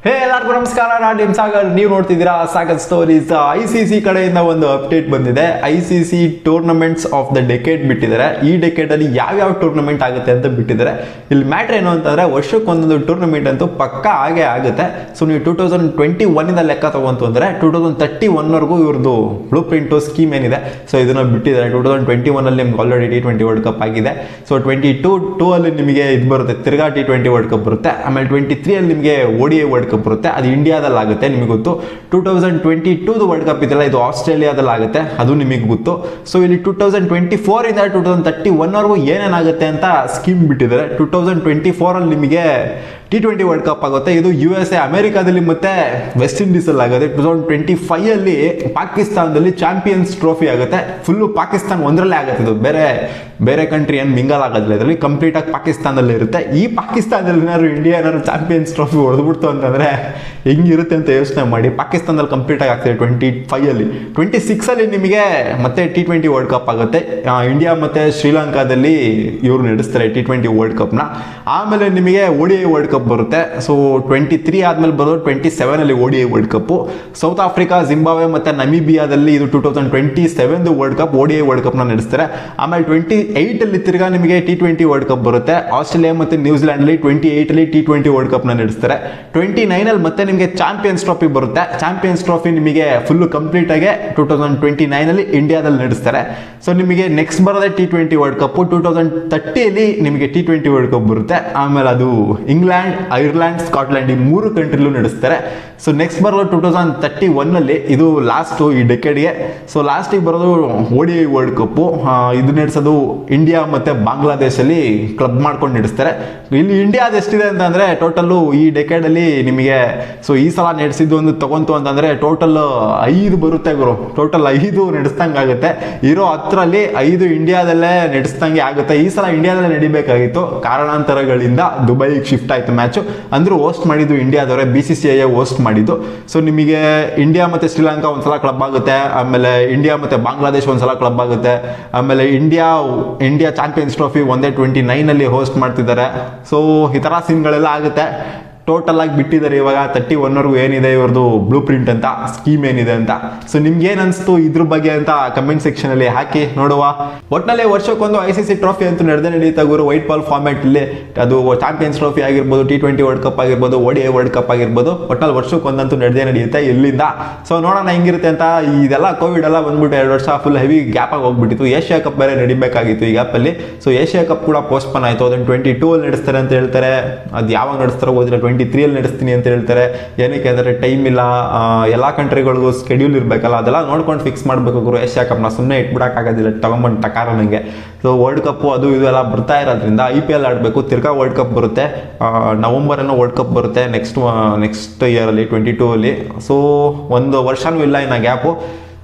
ಹೇ ಎಲ್ಲರಿಗೂ ನಮಸ್ಕಾರ ನಾನು ನಿಮ್ ಸಾಗರ್ ನೀವು ನೋಡ್ತಿದ್ದೀರಾ Sagar stories I C C ಕಡೆಯಿಂದ ಒಂದು ಅಪ್ಡೇಟ್ ಬಂದಿದೆ I C C tournaments of the decade ಬಿಟ್ಟಿದ್ದಾರೆ ಈ ಡೆಕೇಡ್ ಅಲ್ಲಿ ಯಾವ್ಯಾವ ಟೂರ್ನಮೆಂಟ್ ಆಗುತ್ತೆ ಅಂತ ಬಿಟ್ಟಿದ್ದಾರೆ ಇಲ್ಲಿ ಮ್ಯಾಟ್ರ್ ಏನು ಅಂತಂದ್ರೆ ವರ್ಷಕ್ಕೆ ಒಂದೊಂದು ಟೂರ್ನಮೆಂಟ್ ಅಂತೂ ಪಕ್ಕ ಹಾಗೆ ಆಗುತ್ತೆ ಸೊ ನೀವು ಟೂ ತೌಸಂಡ್ ಟ್ವೆಂಟಿ ಒನ್ನಿಂದ ಲೆಕ್ಕ ತಗೊಂತು ಅಂದ್ರೆ ಟೂ ತೌಸಂಡ್ ತರ್ಟಿ ಒನ್ವರೆಗೂ ಇವ್ರದ್ದು ಬ್ಲೂ ಪ್ರಿಂಟು ಸ್ಕೀಮ್ ಏನಿದೆ ಸೊ ಇದನ್ನ ಬಿಟ್ಟಿದ್ದಾರೆ ಟೂ ತೌಸಂಡ್ ಟ್ವೆಂಟಿ ಒನ್ ಅಲ್ಲಿ ನಿಮ್ಗೆ already T twenty world cup ಆಗಿದೆ ಸೊ ಟ್ವೆಂಟಿ ಟೂ ಟೂ ಅಲ್ಲಿ ನಿಮಗೆ ಇದು ಬರುತ್ತೆ ತಿರ್ಗಾ ಟಿ ಟ್ವೆಂಟಿ ವರ್ಲ್ಡ್ ಕಪ್ ಬರುತ್ತೆ ಆಮೇಲೆ ಟ್ವೆಂಟಿ ತ್ರೀ ಅಲ್ಲಿ ನಿಮಗೆ ಓಡಿ ವರ್ಲ್ಡ್ ಕಪ್ ಬರುತ್ತೆ ಅದು ಇಂಡಿಯಾದಲ್ಲಿ ಆಗುತ್ತೆ ನಿಮಗೆ ಗೊತ್ತು ಟೂ ತೌಸಂಡ್ ಟ್ವೆಂಟಿ ಟೂದು ವರ್ಲ್ಡ್ ಕಪ್ ಇದೆಯಲ್ಲ ಇದು ಆಸ್ಟ್ರೇಲಿಯಾದಲ್ಲಿ ಆಗುತ್ತೆ ಅದು ನಿಮಗೆ ಗೊತ್ತು ಸೊ ಇಲ್ಲಿ ಟೂ ತೌಸಂಡ್ ಟ್ವೆಂಟಿ ಫೋರ್ ಇಂದ ಟೂ ತೌಸಂಡ್ ತರ್ಟಿ ಒನ್ವರೆಗೂ ಏನೇನಾಗುತ್ತೆ ಅಂತ ಸ್ಕೀಮ್ ಬಿಟ್ಟಿದ್ದಾರೆ ಟೂ ತೌಸಂಡ್ ಟ್ವೆಂಟಿ ಫೋರಲ್ಲಿ ನಿಮಗೆ ಟಿ ಟ್ವೆಂಟಿ ವರ್ಲ್ಡ್ ಕಪ್ ಆಗುತ್ತೆ ಇದು ಯು ಎಸ್ ಎ ಅಮೆರಿಕಾದಲ್ಲಿ ಮತ್ತೆ ವೆಸ್ಟ್ ಇಂಡೀಸ್ ಅಲ್ಲಿ ಆಗುತ್ತೆ ಟೂ ತೌಸಂಡ್ ಟ್ವೆಂಟಿ ಫೈವ್ ಅಲ್ಲಿ ಪಾಕಿಸ್ತಾನದಲ್ಲಿ ಚಾಂಪಿಯನ್ಸ್ ಟ್ರೋಫಿ ಆಗುತ್ತೆ ಫುಲ್ಲು ಪಾಕಿಸ್ತಾನ ಒಂದರಲ್ಲೇ ಆಗುತ್ತೆ ಇದು ಬೇರೆ ಬೇರೆ ಕಂಟ್ರಿ ಏನು ಮಿಂಗಲ್ ಆಗೋದಿಲ್ಲ ಇದರಲ್ಲಿ ಕಂಪ್ಲೀಟ್ ಆಗಿ ಪಾಕಿಸ್ತಾನದಲ್ಲಿ ಇರುತ್ತೆ ಈ ಪಾಕಿಸ್ತಾನದಲ್ಲಿ ಏನಾದ್ರು ಇಂಡಿಯಾ ಏನಾದ್ರು ಚಾಂಪಿಯನ್ಸ್ ಟ್ರೋಫಿ ಹೊಡೆದ್ಬಿಡ್ತು ಅಂತಂದ್ರೆ ಹೆಂಗಿರುತ್ತೆ ಅಂತ ಯೋಚನೆ ಮಾಡಿ ಪಾಕಿಸ್ತಾನದಲ್ಲಿ ಕಂಪ್ಲೀಟ್ ಆಗಿ ಆಗ್ತದೆ ಟ್ವೆಂಟಿ ಫೈವ್ ಅಲ್ಲಿ ಟ್ವೆಂಟಿ ಸಿಕ್ಸ್ ಅಲ್ಲಿ ನಿಮಗೆ ಮತ್ತೆ ಟಿ ಟ್ವೆಂಟಿ ವರ್ಲ್ಡ್ ಕಪ್ ಆಗುತ್ತೆ ಆ, ಇಂಡಿಯಾ ಮತ್ತೆ ಶ್ರೀಲಂಕಾದಲ್ಲಿ ಇವರು ನಡೆಸ್ತಾರೆ ಟಿ ಟ್ವೆಂಟಿ ವರ್ಲ್ಡ್ ಕಪ್ನ ಆಮೇಲೆ ನಿಮಗೆ ಓಡಿ ವರ್ಲ್ಡ್ ಕಪ್ ಬರುತ್ತೆ ಸೊ ಟ್ವೆಂಟಿ ತ್ರೀ ಆದ್ಮೇಲೆ ಬರೋದು ಟ್ವೆಂಟಿ ಸೆವೆನ್ ಅಲ್ಲಿ ODI world cup South Africa Zimbabwe ಮತ್ತೆ ನಮಿಬಿಯಾದಲ್ಲಿ ಇದು two thousand twenty seven world cup ODI world cup ನ ನಡೆಸ್ತಾರೆ ಆಮೇಲೆ ಟ್ವೆಂಟಿ ಏಯ್ಟ್ ಅಲ್ಲಿ ತಿರ್ಗಾ ನಿಮಗೆ ಟಿ ಟ್ವೆಂಟಿ ವರ್ಲ್ಡ್ ಕಪ್ ಬರುತ್ತೆ ಆಸ್ಟ್ರೇಲಿಯಾ ಮತ್ತೆ ನ್ಯೂಜಿಲೆಂಡ್ ಅಲ್ಲಿ ಟ್ವೆಂಟಿ ಏಯ್ಟ್ ಅಲ್ಲಿ ಟಿ ಟ್ವೆಂಟಿ ವರ್ಲ್ಡ್ ಕಪ್ ನ ನಡೆಸ್ತಾರೆ ಟ್ವೆಂಟಿ ನೈನ್ ಅಲ್ಲಿ ಮತ್ತೆ ನಿಮಗೆ ಚಾಂಪಿಯನ್ಸ್ ಟ್ರೋಫಿ ಬರುತ್ತೆ ಚಾಂಪಿಯನ್ಸ್ ಟ್ರೋಫಿ ನಿಮಗೆ ಫುಲ್ ಕಂಪ್ಲೀಟ್ ಆಗಿ ಟೂ ತೌಸಂಡ್ ಟ್ವೆಂಟಿ ನೈನ್ ಅಲ್ಲಿ ಇಂಡಿಯಾದಲ್ಲಿ ನಡೆಸ್ತಾರೆ ಸೊ ನಿಮಗೆ ನೆಕ್ಸ್ಟ್ ಬರೋದೇ T twenty world cup two thousand ತರ್ಟಿಯಲ್ಲಿ ನಿಮಗೆ ಟಿ ಟ್ವೆಂಟಿ ವರ್ಲ್ಡ್ ಕಪ್ ಬರುತ್ತೆ ಆಮೇಲೆ ಅದು ಇಂಗ್ಲೆಂಡ್ ಐರ್ಲೆಂಡ್ ಸ್ಕಾಟ್ಲೆಂಡ್ ಈ ಮೂರು ಕಂಟ್ರಿಲೂ ನಡೆಸ್ತಾರೆ ಸೊ ನೆಕ್ಸ್ಟ್ ಬರೋದು ಟೂ ತೌಸಂಡ್ ತರ್ಟಿ ಒನ್ನಲ್ಲಿ ಇದು ಲಾಸ್ಟು ಈ ಡೆಕೆಡ್ಗೆ ಸೊ ಲಾಸ್ಟಿಗೆ ಬರೋದು ಓಡಿ ವರ್ಲ್ಡ್ ಕಪ್ಪು ಇದು ನಡೆಸೋದು ಇಂಡಿಯಾ ಮತ್ತು ಬಾಂಗ್ಲಾದೇಶಲ್ಲಿ ಕ್ಲಬ್ ಮಾಡ್ಕೊಂಡು ನಡೆಸ್ತಾರೆ ಇಲ್ಲಿ ಇಂಡಿಯಾದ ಎಷ್ಟಿದೆ ಅಂತಂದರೆ ಟೋಟಲ್ಲು ಈ ಡೆಕೆಡಲ್ಲಿ ನಿಮಗೆ ಸೊ ಈ ಸಲ ನಡೆಸಿದ್ದು ಒಂದು ತಗೊಂತು ಅಂತಂದರೆ ಟೋಟಲ್ ಐದು ಬರುತ್ತೆ ಗುರು ಟೋಟಲ್ ಐದು ನಡೆಸ್ದಂಗೆ ಆಗುತ್ತೆ ಇರೋ ಹತ್ತರಲ್ಲಿ ಐದು ಇಂಡಿಯಾದಲ್ಲೇ ನಡೆಸ್ದಂಗೆ ಆಗುತ್ತೆ ಈ ಸಲ ಇಂಡಿಯಾದಲ್ಲೇ ನಡಿಬೇಕಾಗಿತ್ತು ಕಾರಣಾಂತರಗಳಿಂದ ದುಬೈಗೆ ಶಿಫ್ಟ್ ಆಯ್ತು ಮ್ಯಾಚು ಅಂದ್ರೂ ಹೋಸ್ಟ್ ಮಾಡಿದ್ದು ಇಂಡಿಯಾದವರೇ B C C I host ಮಾಡಿದ್ದು ಸೊ ನಿಮಗೆ ಇಂಡಿಯಾ ಮತ್ತೆ ಶ್ರೀಲಂಕಾ ಒಂದ್ಸಲ ಕ್ಲಬ್ ಆಗುತ್ತೆ ಆಮೇಲೆ ಇಂಡಿಯಾ ಮತ್ತೆ ಬಾಂಗ್ಲಾದೇಶ್ ಒಂದ್ಸಲ ಕ್ಲಬ್ ಆಗುತ್ತೆ ಆಮೇಲೆ ಇಂಡಿಯಾ ಇಂಡಿಯಾ ಚಾಂಪಿಯನ್ಸ್ ಟ್ರೋಫಿ ಒಂದೇ ಟ್ವೆಂಟಿ ನೈನಲ್ಲಿ ಹೋಸ್ಟ್ ಮಾಡ್ತಿದ್ದಾರೆ ಸೊ ಈ ಥರ ಸೀನ್ಗಳೆಲ್ಲ ಆಗುತ್ತೆ ಟೋಟಲ್ ಆಗಿ ಬಿಟ್ಟಿದ್ದಾರೆ ಇವಾಗ ತರ್ಟಿ ಒನ್ವರೆಗೂ ಏನಿದೆ ಇವ್ರದ್ದು ಬ್ಲೂ ಪ್ರಿಂಟ್ ಅಂತ ಸ್ಕೀಮ್ ಏನಿದೆ ಅಂತ ಸೊ ನಿಮ್ಗೆ ಏನ್ ಅನ್ಸ್ತು ಇದ್ರ ಬಗ್ಗೆ ಅಂತ ಕಮೆಂಟ್ ಸೆಕ್ಷನ್ ಅಲ್ಲಿ ಹಾಕಿ ನೋಡುವ ಒಟ್ನಲ್ಲಿ ವರ್ಷಕ್ಕೊಂದು ಐ ಸಿ ಸಿ ಟ್ರೋಫಿ ಅಂತೂ ನಡೆದೇ ನಡೀತಾ ಗುರು ವೈಟ್ ಬಾಲ್ ಫಾರ್ಮ್ಯಾಟ್ ಇಲ್ಲಿ ಅದು ಚಾಂಪಿಯನ್ಸ್ ಟ್ರೋಫಿ ಆಗಿರ್ಬೋದು ಟಿ ಟ್ವೆಂಟಿ ವರ್ಲ್ಡ್ ಕಪ್ ಆಗಿರ್ಬೋದು ಓಡಿ ವರ್ಲ್ಡ್ ಕಪ್ ಆಗಿರ್ಬೋದು ಒಟ್ನಲ್ಲಿ ವರ್ಷಕ್ಕೊಂದಂತೂ ನಡೆದೇ ನಡೆಯುತ್ತೆ ಇಲ್ಲಿಂದ ಸೊ ನೋಡೋಣ ಹೆಂಗಿರುತ್ತೆ ಅಂತ ಇದೆಲ್ಲ ಕೋವಿಡ್ ಎಲ್ಲ ಬಂದ್ಬಿಟ್ಟು ಎರಡು ವರ್ಷ ಫುಲ್ ಹೆವಿ ಗ್ಯಾಪ್ ಆಗಿ ಹೋಗ್ಬಿಟ್ಟಿತ್ತು ಏಷ್ಯಾ ಕಪ್ ಬೇರೆ ನಡಿಬೇಕಾಗಿತ್ತು ಈ ಗ್ಯಾಪಲ್ಲಿ ಸೊ ಏಷ್ಯಾ ಕಪ್ ಕೂಡ ಪೋಸ್ಟ್ಪೋನ್ ಆಯಿತು ಅದನ್ನು ಟ್ವೆಂಟಿ ಟೂ ಅಲ್ಲಿ ನಡೆಸ್ತಾರೆ ಅಂತ ಹೇಳ್ತಾರೆ ಅದು ಯಾವಾಗ ನಡೆಸ್ತಾರೋ ಓದಿಲ್ಲ ಟ್ವೆಂಟಿ ತ್ರೀಯಲ್ಲಿ ನಡೆಸ್ತೀನಿ ಅಂತ ಹೇಳ್ತಾರೆ ಏನಕ್ಕೆ ಅಂದರೆ ಟೈಮ್ ಇಲ್ಲ ಆ, ಎಲ್ಲ ಕಂಟ್ರಿಗಳಿಗೂ ಸ್ಕೆಡ್ಯೂಲ್ ಇರಬೇಕಲ್ಲ ಅದೆಲ್ಲ ನೋಡ್ಕೊಂಡು ಫಿಕ್ಸ್ ಮಾಡಬೇಕು ಗುರು ಏಷ್ಯಾ ಕಪ್ನ ಸುಮ್ಮನೆ ಇಟ್ಬಿಡೋಕ್ಕಾಗೋದಿಲ್ಲ ತಗೊಂಬಂದು ಟಕಾರ ನನಗೆ ಸೊ ವರ್ಲ್ಡ್ ಕಪ್ಪು ಅದು ಇದು ಎಲ್ಲ ಬರ್ತಾ ಇರೋದ್ರಿಂದ ಐ ಪಿ ಎಲ್ ಆಡಬೇಕು ತಿರ್ಗಾ ವರ್ಲ್ಡ್ ಕಪ್ ಬರುತ್ತೆ ನವಂಬರನ್ನು ವರ್ಲ್ಡ್ ಕಪ್ ಬರುತ್ತೆ ನೆಕ್ಸ್ಟ್ ನೆಕ್ಸ್ಟ್ ಇಯರಲ್ಲಿ ಟ್ವೆಂಟಿ ಟೂ ಅಲ್ಲಿ ಸೊ ಒಂದು ವರ್ಷನೂ ಇಲ್ಲ ಇನ್ನು ಗ್ಯಾಪು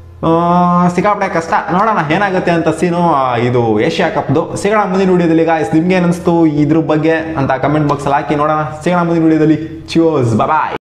ಸಿಕ್ಕಾಪಟ್ಟೆ ಕಷ್ಟ ನೋಡೋಣ ಏನಾಗುತ್ತೆ ಅಂತ ಸೀನು ಆ, ಇದು ಏಷ್ಯಾ ಕಪ್ದು ಸಿಗೋಣ ಮುಂದಿನ ವಿಡಿಯೋದಲ್ಲಿ ಗಾಯ್ಸ್ ನಿಮ್ಗೆ ಏನಿಸ್ತು ಇದ್ರ ಬಗ್ಗೆ ಅಂತ ಕಮೆಂಟ್ ಬಾಕ್ಸಲ್ಲಿ ಹಾಕಿ ನೋಡೋಣ ಸಿಗೋಣ ಮುಂದಿನ ವಿಡಿಯೋದಲ್ಲಿ ಚಿಯೋಸ್ ಬಾಯ್